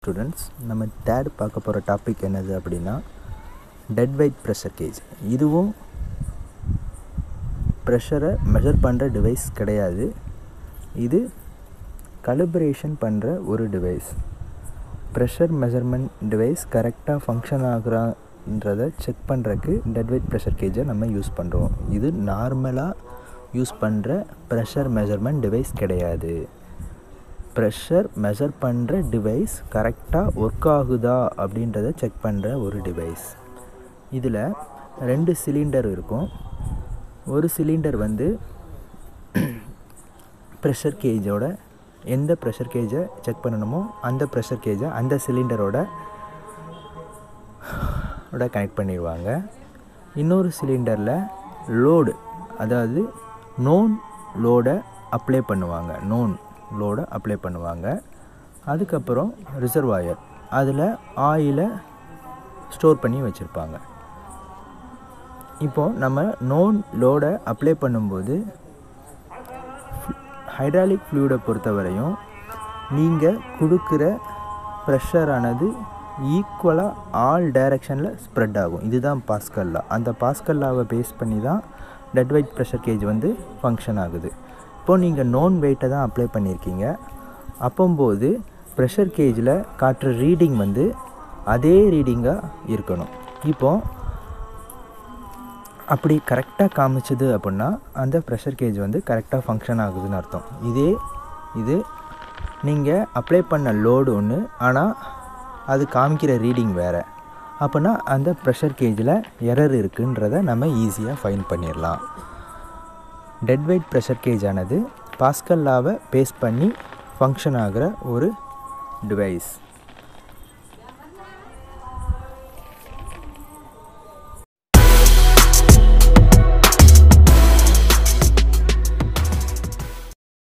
students நம்ம third பார்க்க போகிற டாபிக் என்னது அப்படின்னா டெட் வெயிட் ப்ரெஷர் கேஜ் இதுவும் ப்ரெஷரை மெஷர் பண்ணுற டிவைஸ் கிடையாது இது கலிப்ரேஷன் பண்ணுற ஒரு டிவைஸ் ப்ரெஷர் மெஷர்மெண்ட் டிவைஸ் கரெக்டாக ஃபங்க்ஷன் ஆகுறான்றதை செக் பண்ணுறக்கு டெட் வெயிட் ப்ரெஷர் கேஜை நம்ம யூஸ் பண்ணுறோம் இது நார்மலாக யூஸ் பண்ணுற ப்ரெஷர் மெஷர்மெண்ட் டிவைஸ் கிடையாது ப்ரெஷர் மெஷர் பண்ணுற டிவைஸ் கரெக்டாக ஒர்க் ஆகுதா அப்படின்றத செக் பண்ணுற ஒரு டிவைஸ் இதில் ரெண்டு சிலிண்டர் இருக்கும் ஒரு சிலிண்டர் வந்து ப்ரெஷர் கேஜோட எந்த ப்ரெஷர் கேஜை செக் பண்ணணுமோ அந்த ப்ரெஷர் கேஜை அந்த சிலிண்டரோட ஓட கனெக்ட் பண்ணிடுவாங்க இன்னொரு சிலிண்டரில் லோடு அதாவது நோன் லோடை அப்ளை பண்ணுவாங்க நோன் லோடை அப்ளை பண்ணுவாங்க அதுக்கப்புறம் ரிசர்வாயர் அதில் ஆயிலை ஸ்டோர் பண்ணி வச்சுருப்பாங்க இப்போது நம்ம நோன் லோடை அப்ளை பண்ணும்போது ஹைட்ராலிக் ஃப்ளூயிடை பொறுத்தவரையும் நீங்கள் கொடுக்குற ப்ரெஷரானது ஈக்குவலாக ஆல் டைரக்ஷனில் ஸ்ப்ரெட் ஆகும் இதுதான் பாஸ்கல்லா அந்த பாஸ்கல்லாவை பேஸ் பண்ணி தான் டெட் வெயிட் ப்ரெஷர் கேஜ் வந்து ஃபங்க்ஷன் ஆகுது இப்போது நீங்கள் நோன் வெயிட்டை தான் அப்ளை பண்ணியிருக்கீங்க அப்போம்போது ப்ரெஷர் கேஜில் காட்டுற ரீடிங் வந்து அதே ரீடிங்காக இருக்கணும் இப்போது அப்படி கரெக்டாக காமிச்சது அப்படின்னா அந்த ப்ரெஷர் கேஜ் வந்து கரெக்டாக ஃபங்க்ஷன் ஆகுதுன்னு அர்த்தம் இதே இது நீங்கள் அப்ளை பண்ண லோடு ஒன்று ஆனால் அது காமிக்கிற ரீடிங் வேறு அப்படின்னா அந்த ப்ரெஷர் கேஜில் எரர் இருக்குன்றதை நம்ம ஈஸியாக ஃபைன் பண்ணிடலாம் டெட் வெயிட் ப்ரெஷர் கேஜ் ஆனது பாஸ்கல் லாவை பேஸ் பண்ணி ஃபங்க்ஷன் ஆகிற ஒரு டிவைஸ்